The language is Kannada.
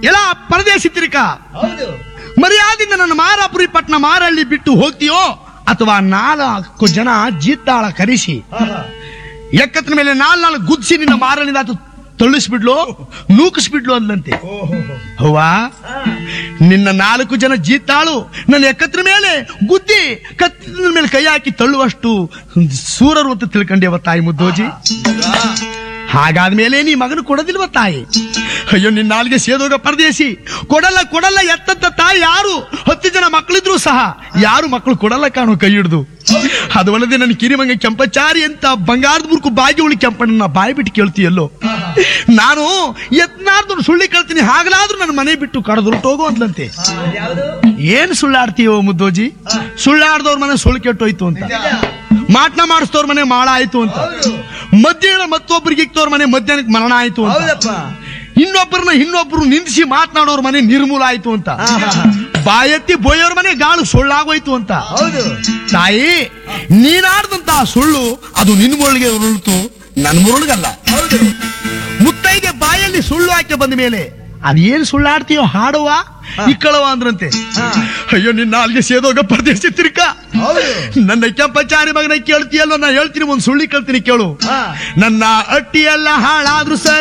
ಎಲ್ಲ ಪರದೇಶಿ ತಿರುಕ ಹೌದು ಮರ್ಯಾದಿಂದ ನನ್ನ ಮಾರಾಪುರಿ ಪಟ್ಟಣ ಮಾರಳ್ಳಿ ಬಿಟ್ಟು ಹೋಗ್ತೀಯೋ ಅಥವಾ ನಾಲ್ಕು ಜನ ಜೀತಾಳ ಕರೆಸಿ ಹಾ, ಹಾ. ಎಕ್ಕತ್ರ ಮೇಲೆ ನಾಲ್ ನಾಲ್ಕು ಗುದ್ಸಿ ನಿನ್ನ ಮಾರಳಿಂದ ಅದು ತಳ್ಳಿಸ್ಬಿಡ್ಲು ನೂಕಿಸ್ಬಿಡ್ಲು ಅಂದಂತೆ ಓಹೋ ಹೌವಾ ಹಾ. ನಿನ್ನ ನಾಲ್ಕು ಜನ ಜೀತಾಳು ನನ್ನ ಎಕ್ಕತ್ರ ಮೇಲೆ ಗುದ್ದಿ ಕತ್ತಿನ ಮೇಲೆ ಕೈ ಹಾಕಿ ತಳ್ಳುವಷ್ಟು ಸೂರರು ಅಂತ ತಿಳ್ಕೊಂಡೇವ ತಾಯಿ ಮುದ್ದೋಜಿ ಹಾಗಾದ್ಮೇಲೆ ನೀ ಮಗನು ಕೊಡೋದಿಲ್ವ ತಾಯಿ ಅಯ್ಯೋ ನಿನ್ನ ನಾಲ್ಗೆ ಸೇದೋಗ ಪರದೇಶಿ ಕೊಡಲ್ಲ ಕೊಡಲ್ಲ ಎತ್ತಂತ ತಾಯಿ ಯಾರು ಹತ್ತು ಜನ ಮಕ್ಕಳಿದ್ರು ಸಹ ಯಾರು ಮಕ್ಕಳು ಕೊಡಲ್ಲ ಕಾಣೋ ಕೈ ಹಿಡ್ದು ಅದು ಅಲ್ಲದೆ ನನ್ನ ಕಿರಿಮಂಗ ಕೆಂಪಚಾರಿ ಅಂತ ಬಂಗಾರದ ಬುರ್ಕು ಬಾಗಿ ಉಳಿ ಕೆಂಪಣ್ಣ ಬಾಯಿ ಬಿಟ್ಟು ಕೇಳ್ತೀಯಲ್ಲೋ ನಾನು ಯತ್ನಾರ್ದು ಸುಳ್ಳಿ ಕೇಳ್ತೀನಿ ಹಾಗಲಾದ್ರೂ ನನ್ನ ಮನೆ ಬಿಟ್ಟು ಕಡದುರುಟೋಗು ಅಂದ್ಲಂತೆ ಹಾ, ಯಾವುದು ಏನ್ ಸುಳ್ಳಾಡ್ತೀಯೋ ಮುದ್ದೋಜಿ ಸುಳ್ಳಾಡ್ದವ್ರ ಮನೆ ಸುಳ್ಳು ಕೆಟ್ಟೋಯ್ತು ಅಂತ ಮಾಟ್ನ ಮಾಡಿಸ್ತವ್ರ ಮನೆ ಮಾಳ ಆಯ್ತು ಅಂತ ಹೌದು ಮಧ್ಯಾಹ್ನ ಮತ್ತೊಬ್ಬರಿಗೆ ಇಕ್ತವ್ರ ಮನೆ ಮಧ್ಯಾಹ್ನಕ್ಕೆ ಮರಣ ಆಯ್ತು ಅಂತ ಹೌದಪ್ಪ ಇನ್ನೊಬ್ಬರನ್ನ ಇನ್ನೊಬ್ರು ನಿಂದಿಸಿ ಮಾತನಾಡೋರ್ ಮನೆ ನಿರ್ಮೂಲ ಆಯ್ತು ಅಂತ ಹಾ, ಹಾ, ಹಾ. ಬಾಯೆತ್ತಿ ಬೋಯೋರ್ ಮನೆ ಗಾಳು ಸುಳ್ಳಾಗೋಯ್ತು ಅಂತ ಹೌದು ತಾಯಿ ನೀನಾಡ್ದಂತ ಸುಳ್ಳು ಅದು ನಿನ್ ಮುರುಳಿಗೆ ಉರುಳ್ತು ನನ್ ಮುರುಳಿಗಲ್ಲ ಹೌದು ಮುತ್ತೈದೆ ಬಾಯಲ್ಲಿ ಸುಳ್ಳು ಹಾಕಿ ಬಂದ ಮೇಲೆ ಅದೇನ್ ಸುಳ್ಳಾಡ್ತೀಯೋ ಹಾಡುವ ಇಕ್ಕಳವ ಅಂದ್ರಂತೆ ಹಾ. ಅಯ್ಯೋ ನಿನ್ನ ಅಲ್ಲಿಗೆ ಸೇದೋಗ ಪರದೇಶ ತಿರ್ಕ ಹೌದು ನನ್ನ ಕೆಂಪಚಾರಿ ಮಗನ ಕೇಳ್ತೀಯಲ್ಲೋ ನಾ ಹೇಳ್ತೀನಿ ಒಂದ್ ಸುಳ್ಳಿ ಕೇಳ್ತೀನಿ ಕೇಳು ಹಾ. ನನ್ನ ಅಟ್ಟಿ ಎಲ್ಲ ಹಾಳಾದ್ರೂ ಸರಿ